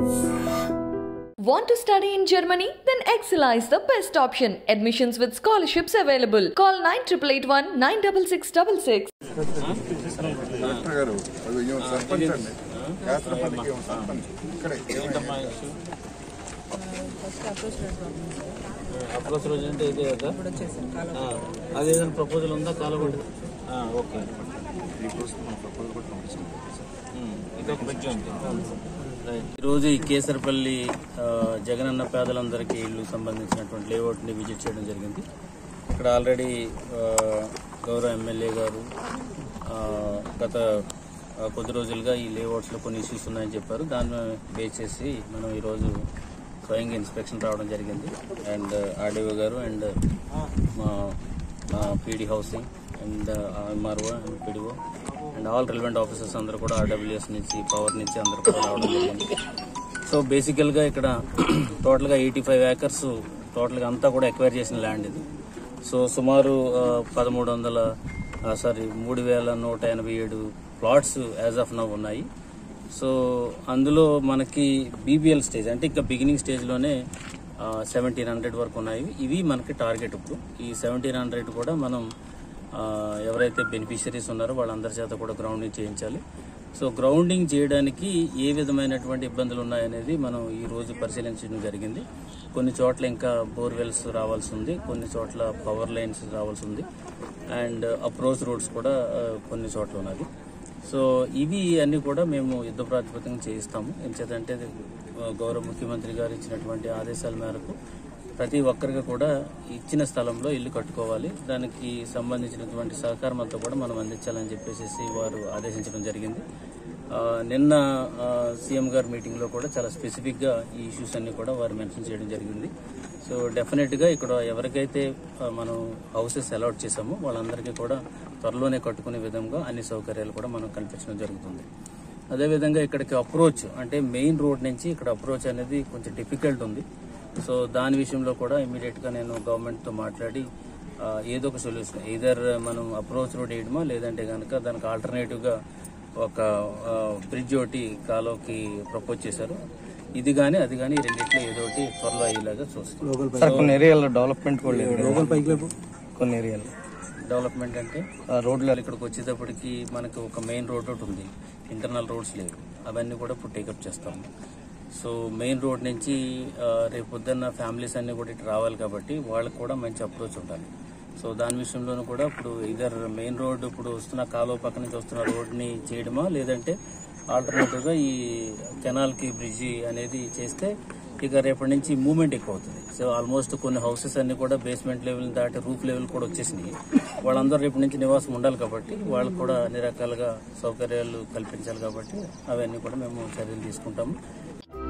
Want to study in Germany? Then Excella is the best option. Admissions with scholarships available. Call 9881 96666. Collector గారు అది ఈమె సర్పంచ్ అండి శాస్త్రపల్లికి ఈమె సర్పంచ్ ఇక్కడే ఏంటమ్మా ఇష్యూ అప్రోచ్ రోజు అంటే ఇదే కదా ఆ, అది ఏదైనా ప్రపోజల్ ఉందా కాలగొడ్డు ఓకే ఉమ్, ఇది ఒక బ్రిడ్జ్ ఉంది రైట్. ఈరోజు ఈ కేసరపల్లి ఆ, జగనన్న పేదలందరికీ ఇల్లు సంబంధించినటువంటి లేఅవుట్ని విజిట్ చేయడం జరిగింది ఇక్కడ ఆల్రెడీ ఆ, గౌరవ ఎమ్మెల్యే గారు ఆ, గత ఆ, కొద్ది రోజులుగా ఈ లేఅవుట్స్లో కొన్ని ఇష్యూస్ ఉన్నాయని చెప్పారు దాన్ని బేస్ చేసి మనం ఈరోజు స్వయంగా ఇన్స్పెక్షన్ రావడం జరిగింది అండ్ ఆర్డీఓ గారు అండ్ మా PD housing and MRO and PDO and all relevant officers అందరూ కూడా ఆర్డబ్ల్యూఎస్ నుంచి పవర్ నుంచి అందరూ కూడా రావడం జరిగింది సో బేసికల్గా ఇక్కడ టోటల్గా ఎయిటీ ఫైవ్ ఏకర్స్ టోటల్గా అంతా కూడా ఎక్వైర్ చేసిన ల్యాండ్ ఇది సో సుమారు పదమూడు వందల సారీ మూడు వేల నూట ఎనభై ఏడు ప్లాట్స్ యాజ్ ఆఫ్ నవ్ ఉన్నాయి సో అందులో మనకి బీబీఎల్ స్టేజ్ అంటే ఇంకా బిగినింగ్ స్టేజ్లోనే సెవెంటీన్ హండ్రెడ్ వరకు ఉన్నాయి ఇవి మనకి టార్గెట్ ఇప్పుడు ఈ సెవెంటీన్ హండ్రెడ్ కూడా మనం ఆ, ఎవరైతే బెనిఫిషరీస్ ఉన్నారో వాళ్ళందరి చేత కూడా గ్రౌండింగ్ చేయించాలి సో గ్రౌండింగ్ చేయడానికి ఏ విధమైనటువంటి ఇబ్బందులు ఉన్నాయనేది మనం ఈ రోజు పరిశీలించడం జరిగింది కొన్ని చోట్ల ఇంకా బోర్వెల్స్ రావాల్సి ఉంది కొన్ని చోట్ల పవర్ లైన్స్ రావాల్సి ఉంది అండ్ అప్రోచ్ రోడ్స్ కూడా ఆ, కొన్ని చోట్ల ఉన్నది సో ఇవి అన్ని కూడా మేము యుద్ధ ప్రాతిపదికన చేయిస్తాము ఎంచేతంటే ఆ, గౌరవ ముఖ్యమంత్రి గారు ఇచ్చినటువంటి ఆదేశాల మేరకు ప్రతి ఒక్కరికి కూడా ఇచ్చిన స్థలంలో ఇల్లు కట్టుకోవాలి దానికి సంబంధించినటువంటి సహకారం అంతా కూడా మనం అందించాలని చెప్పేసి వారు ఆదేశించడం జరిగింది ఆ, నిన్న ఆ, సీఎం గారి మీటింగ్లో కూడా చాలా స్పెసిఫిక్గా ఈ ఇష్యూస్ అన్ని కూడా వారు మెన్షన్ చేయడం జరిగింది సో డెఫినెట్గా ఇక్కడ ఎవరికైతే ఆ, మనం హౌసెస్ అలాట్ చేసామో వాళ్ళందరికీ కూడా త్వరలోనే కట్టుకునే విధంగా అన్ని సౌకర్యాలు కూడా మనం కల్పించడం జరుగుతుంది అదేవిధంగా ఇక్కడికి అప్రోచ్ అంటే మెయిన్ రోడ్ నుంచి ఇక్కడ అప్రోచ్ అనేది కొంచెం డిఫికల్ట్ ఉంది సో దాని విషయంలో కూడా ఇమీడియట్గా నేను గవర్నమెంట్తో మాట్లాడి ఆ, ఏదో ఒక సొల్యూషన్ ఇదర్ మనం అప్రోచ్ రోడ్ వేయడమా లేదంటే కనుక దానికి ఆల్టర్నేటివ్గా ఒక బ్రిడ్జ్ ఒకటి కాలువకి ప్రపోజ్ చేశారు ఇది కానీ అది కానీ ఈ రెండిట్లో ఏదో ఒకటి త్వరలో అయ్యేలాగా చూస్తాం సార్ కొన్ని ఏరియాలో డెవలప్మెంట్ కూడా లేదు లోకల్ పైకి లేపు కొన్ని ఏరియాలో డెవలప్మెంట్ అంటే ఆ రోడ్లు ఇక్కడికి వచ్చేటప్పటికి మనకి ఒక మెయిన్ రోడ్ ఒకటి ఉంది ఇంటర్నల్ రోడ్స్ లేవు అవన్నీ కూడా ఇప్పుడు టేకప్ చేస్తాము సో మెయిన్ రోడ్ నుంచి ఆ, రేపు పొద్దున్న ఫ్యామిలీస్ అన్ని కూడా ఇటు రావాలి కాబట్టి వాళ్ళకి కూడా మంచి అప్రోచ్ ఉండాలి సో దాని విషయంలోనూ కూడా ఇప్పుడు ఇదర్ మెయిన్ రోడ్ ఇప్పుడు వస్తున్న కాలువ పక్క నుంచి వస్తున్న రోడ్ని చేయడమా లేదంటే ఆల్టర్నేటివ్గా ఈ కెనాల్కి బ్రిడ్జి అనేది చేస్తే ఇక రేపటి నుంచి మూవ్మెంట్ ఎక్కువ అవుతుంది సో ఆల్మోస్ట్ కొన్ని హౌసెస్ అన్ని కూడా బేస్మెంట్ లెవెల్ దాటి రూఫ్ లెవెల్ కూడా వచ్చేసినాయి వాళ్ళందరూ రేపటి నుంచి నివాసం ఉండాలి కాబట్టి వాళ్ళకు కూడా అన్ని రకాలుగా సౌకర్యాలు కల్పించాలి కాబట్టి అవన్నీ కూడా మేము చర్యలు తీసుకుంటాము